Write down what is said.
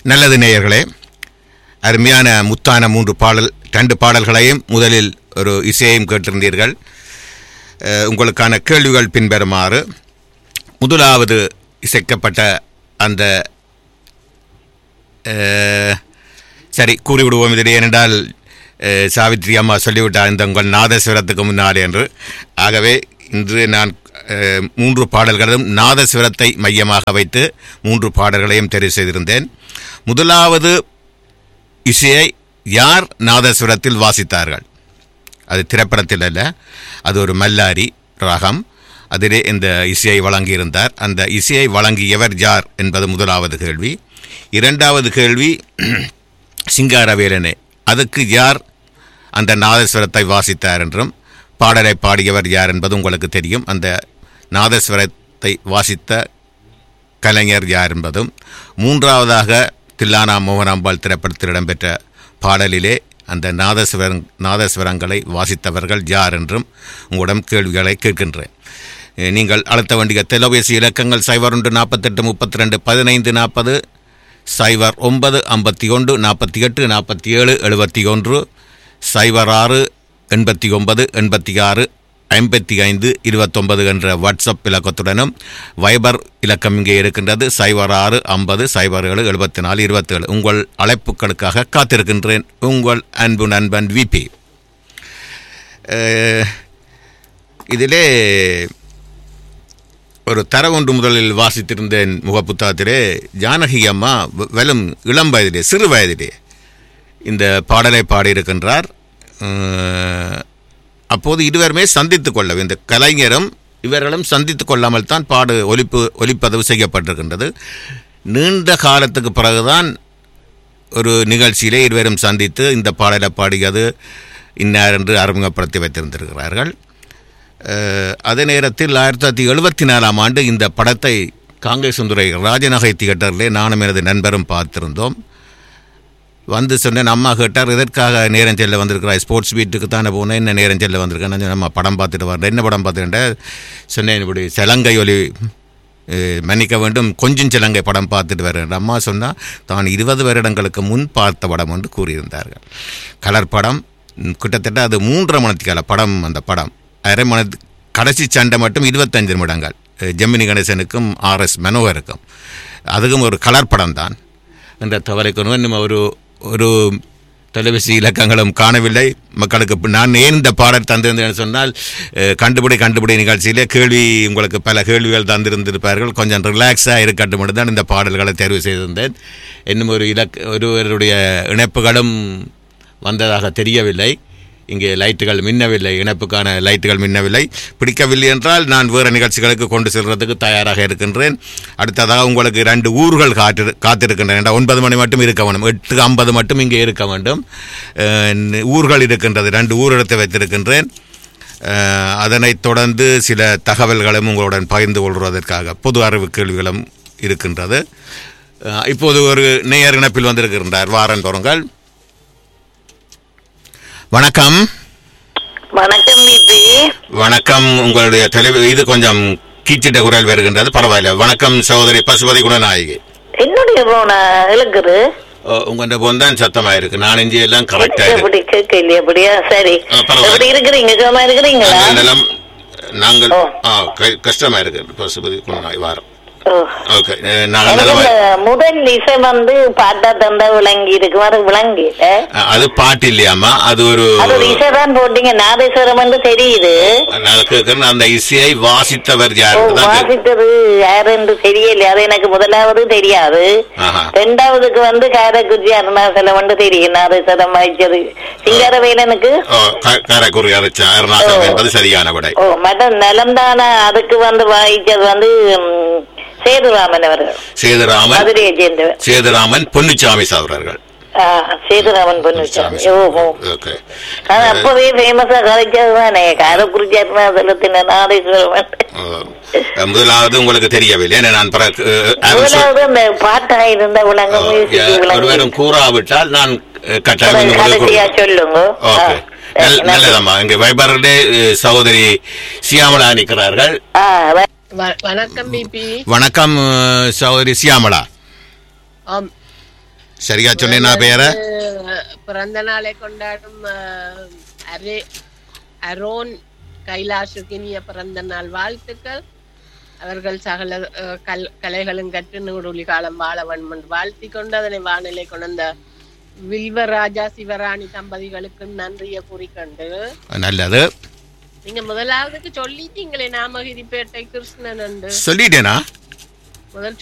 நல்லது நேயர்களே அருமையான முத்தான மூன்று பாடல் ரெண்டு பாடல்களையும் முதலில் ஒரு இசையையும் கேட்டிருந்தீர்கள் அஹ், உங்களுக்கான கேள்விகள் பின்வருமாறு முதலாவது இசைக்கப்பட்ட அந்த அஹ், சரி கூறிவிடுவோம் இதில் ஏனென்றால் அஹ், சாவித்ரி அம்மா சொல்லிவிட்டார் இந்த உங்கள் நாதஸ்வரத்துக்கு முன்னாலே என்று ஆகவே இன்று நான் அஹ், மூன்று பாடல்களும் நாதஸ்வரத்தை மையமாக வைத்து மூன்று பாடல்களையும் தெரிவு செய்திருந்தேன் முதலாவது இசையை யார் நாதஸ்வரத்தில் வாசித்தார்கள் அது திரைப்படத்தில் அல்ல அது ஒரு மல்லாரி ராகம் அதிலே இந்த இசையை வழங்கியிருந்தார் அந்த இசையை வழங்கியவர் யார் என்பது முதலாவது கேள்வி இரண்டாவது கேள்வி சிங்காரவேலனே அதுக்கு யார் அந்த நாதஸ்வரத்தை வாசித்தார் என்றும் பாடலை பாடியவர் யார் என்பது உங்களுக்கு தெரியும் அந்த நாதஸ்வரத்தை வாசித்த கலைஞர் யார் என்பதும் மூன்றாவதாக தில்லானா மோகனாம்பாள் திரைப்படத்தில் இடம்பெற்ற பாடலிலே அந்த நாதஸ்வரங் நாதஸ்வரங்களை வாசித்தவர்கள் யார் என்றும் உங்களிடம் கேள்விகளை கேட்கின்றேன் அஹ் நீங்கள் அழுத்த வேண்டிய தொலைபேசி இலக்கங்கள் சைபர் ஒன்று நாற்பத்தெட்டு முப்பத்தி ரெண்டு பதினைந்து நாற்பது சைபர் ஒன்பது ஐம்பத்தி ஒன்று நாற்பத்தி எட்டு நாற்பத்தி ஏழு எழுபத்தி ஒன்று சைபர் ஆறு எண்பத்தி ஒன்பது எண்பத்தி ஆறு ஐம்பத்தி ஐந்து இருபத்தொன்பது என்ற வாட்ஸ்அப் இலக்கத்துடனும் வைபர் இலக்கம் இங்கே இருக்கின்றது சைபர் ஆறு ஐம்பது சைபர் ஏழு எழுபத்தி நாலு இருபத்தேழு உங்கள் அழைப்புகளுக்காக காத்திருக்கின்றேன் உங்கள் அன்பு நண்பன் விபி இதிலே ஒரு தர ஒன்று முதலில் வாசித்திருந்தேன் முகப்புத்தகத்திலே ஜானகி அம்மா வெ- வெறும் இளம் வயதிலே சிறு வயதிலே இந்த பாடலை பாடியிருக்கின்றார் அஹ், அப்போது இருவருமே சந்தித்துக் கொள்ள இந்த கலைஞரும் இவர்களும் சந்தித்துக் கொள்ளாமல் தான் பாடு ஒலிப்பு ஒலிப்பதிவு செய்யப்பட்டிருக்கின்றது நீண்ட காலத்துக்கு பிறகுதான் ஒரு நிகழ்ச்சியிலே இருவரும் சந்தித்து இந்த பாடலை பாடியது இன்னார் என்று அறிமுகப்படுத்தி வைத்திருந்திருக்கிறார்கள் அஹ், அதே நேரத்தில் ஆயிரத்தி தொள்ளாயிரத்தி எழுபத்தி நாலாம் ஆண்டு இந்த படத்தை காங்கேசுந்துறை ராஜநகை தியேட்டரிலே நானும் எனது நண்பரும் பார்த்திருந்தோம் வந்து சொன்னேன் அம்மா கேட்டார் இதற்காக நேரம் செல்ல வந்திருக்கிறாய் ஸ்போர்ட்ஸ் வீட்டுக்கு தானே போனேன் என்ன நேரம் செல்ல வந்திருக்கேன் நான் சொன்னேன், அம்மா படம் பார்த்துட்டு வரேன் என்ன படம் பார்த்துட்டேன் சொன்னேன் இப்படி சிலங்கை ஒலி அஹ், மன்னிக்க வேண்டும் கொஞ்சம் சிலங்கை படம் பார்த்துட்டு வரேன் அம்மா சொன்னால் தான் இருபது வருடங்களுக்கு முன் பார்த்த படம் என்று கூறியிருந்தார்கள் கலர் படம் ம், கிட்டத்தட்ட அது மூன்றரை மணத்துக்கால படம் அந்த படம் அரை மணத்து கடைசி சண்டை மட்டும் இருபத்தஞ்சு நிமிடங்கள் அஹ், ஜெமினி கணேசனுக்கும் ஆர்எஸ் மனோகருக்கும் அதுக்கும் ஒரு கலர் படம் தான் என்ற தவறைக்கு நம்ம ஒரு ஒரு தொலைபேசி இலக்கங்களும் காணவில்லை மக்களுக்கு இப்ப நான் ஏன் இந்த பாடல் தந்திருந்தேன் சொன்னால் அஹ், கண்டுபிடி கண்டுபிடி நிகழ்ச்சியிலே கேள்வி உங்களுக்கு பல கேள்விகள் தந்திருந்திருப்பார்கள் கொஞ்சம் ரிலாக்ஸாக இருக்கட்டும் தான் இந்த பாடல்களை தேர்வு செய்திருந்தேன் இன்னும் ஒரு இலக்கு ஒருவருடைய இணைப்புகளும் வந்ததாக தெரியவில்லை இங்கே லைட்டுகள் மின்னவில்லை இணைப்புக்கான லைட்டுகள் மின்னவில்லை பிடிக்கவில்லை என்றால் நான் வேறு நிகழ்ச்சிகளுக்கு கொண்டு செல்வதற்கு தயாராக இருக்கின்றேன் அடுத்ததாக உங்களுக்கு ரெண்டு ஊர்கள் காத்து காத்திருக்கின்றன ஏண்டா ஒன்பது மணி மட்டும் இருக்க வேண்டும் எட்டு ஐம்பது மட்டும் இங்கே இருக்க வேண்டும் அஹ், ஊர்கள் இருக்கின்றது ரெண்டு ஊர் எடுத்து வைத்திருக்கின்றேன் அஹ், அதனைத் தொடர்ந்து சில தகவல்களும் உங்களுடன் பகிர்ந்து கொள்வதற்காக பொது அறிவு கேள்விகளும் இருக்கின்றது அஹ், இப்போது ஒரு நேயர் இணைப்பில் வந்திருக்கின்றார் வாரன் பொருங்கள் வணக்கம் வணக்கம் விபி வணக்கம் உங்களுடைய தொலைவு இது கொஞ்சம் கீச்சிட்ட குரல் வருகின்றது பரவாயில்ல வணக்கம் சகோதரி பசுபதி குணநாயகி என்னுடைய போன இழுக்குது உங்கள்கிட்ட போன் தான் சத்தமா இருக்கு நாலஞ்சு எல்லாம் கரெக்டா இருக்கு எப்படி கேட்க இல்லையா அப்படியா சரி ஆ, பரவாயில்ல. எப்படி இருக்கிறீங்க சுகமா இருக்கிறீங்களா நாங்கள் நிலம் நாங்கள் ஓ. ஆ, க- கஷ்டமா இருக்கு பசுபதி குணநாயகி வாரம் ஓ. ஓகே அஹ், நாங்கள் எனக்கு நிலமா இந்த முதல் இசை வந்து பாட்டா தந்தா விளங்கி இருக்கு அது விளங்கி அஹ், அது பாட்டு இல்லையாமா அது ஒரு அது ஒரு இசை தான் போட்டீங்க நாதேஸ்வரம் என்று தெரியுது நான் கேட்கிறேன் அந்த இசையை வாசித்தவர் ஓ, யார் தான் கேட்கிறேன். வாசித்தது யாருன்னு தெரியல அது எனக்கு முதலாவது தெரியாது ஆஹா. ரெண்டாவதுக்கு வந்து காரைக்குச்சி அருணாசலம் வந்து தெரியும் நாதேஸ்வரம் வாய்ச்சது சிங்காரவேலனுக்கு ஓ, க- காரைக்குடி அரைச்சா அருணாசலம் என்பது சரியான விடை ஓ மற்ற நிலம்தான அதுக்கு வந்து வாய்ச்சது வந்து ம், சேதுராமன் அவர்கள் சேதுராமன் மதுரையை சேர்ந்தவர் சேதுராமன் பொன்னுச்சாமி அவர்கள் ஆ, சேதுராமன் பொண்ணுச்சாமி ஓ ஓ ஓகே அது அப்பவே ஃபேமஸா கலைச்சது தானே காரைக்குறிச்சி அருணாசலத்தின் நாதேஸ்வரன் அஹ், முதலாவது உங்களுக்கு தெரியவில்லை ஏன்னா நான் பிறகு, அஹ், அவர் சொல்- முதலாவது அந்த பாட்டா இருந்த விளங்க அஹ், மியூசிக் விளங்க ஒருவரும் கூறாவிட்டால் நான் அஹ், கட்டாயம் உங்களுக்கு கடைசியா கொடுப்பேன். சொல்லுங்க ஆ, ஓகே நல்- சரி, நல்லதம்மா இங்க வைபரிலே அஹ், சகோதரி சியாமலா நிற்கிறார்கள் ஆ, வ- வ- வணக்கம் பிபி வணக்கம் அஹ், சகோதரி சியாமலா ஆம் சரியா சொன்னேனா பெயரை அஹ், பிறந்த நாளை கொண்டாடும் அஹ், அரே அரோன் கைலாஷுக்கு இனிய பிறந்த நாள் வாழ்த்துக்கள் அவர்கள் சகல அஹ், கல் கலைகளும் கற்று நூடுலி காலம் வாழ வேண்டும் என்று வாழ்த்தி கொண்டு அதனை வானிலை கொண்ட வில்வராஜா சிவராணி தம்பதிகளுக்கு நன்றியை கூறிக்கொண்டு நல்லது நீங்க முதலாவதுக்கு சொல்லிட்டீங்களே நாமகிரிப்பேட்டை கிருஷ்ணன் என்று சொல்லிட்டேனா முதல்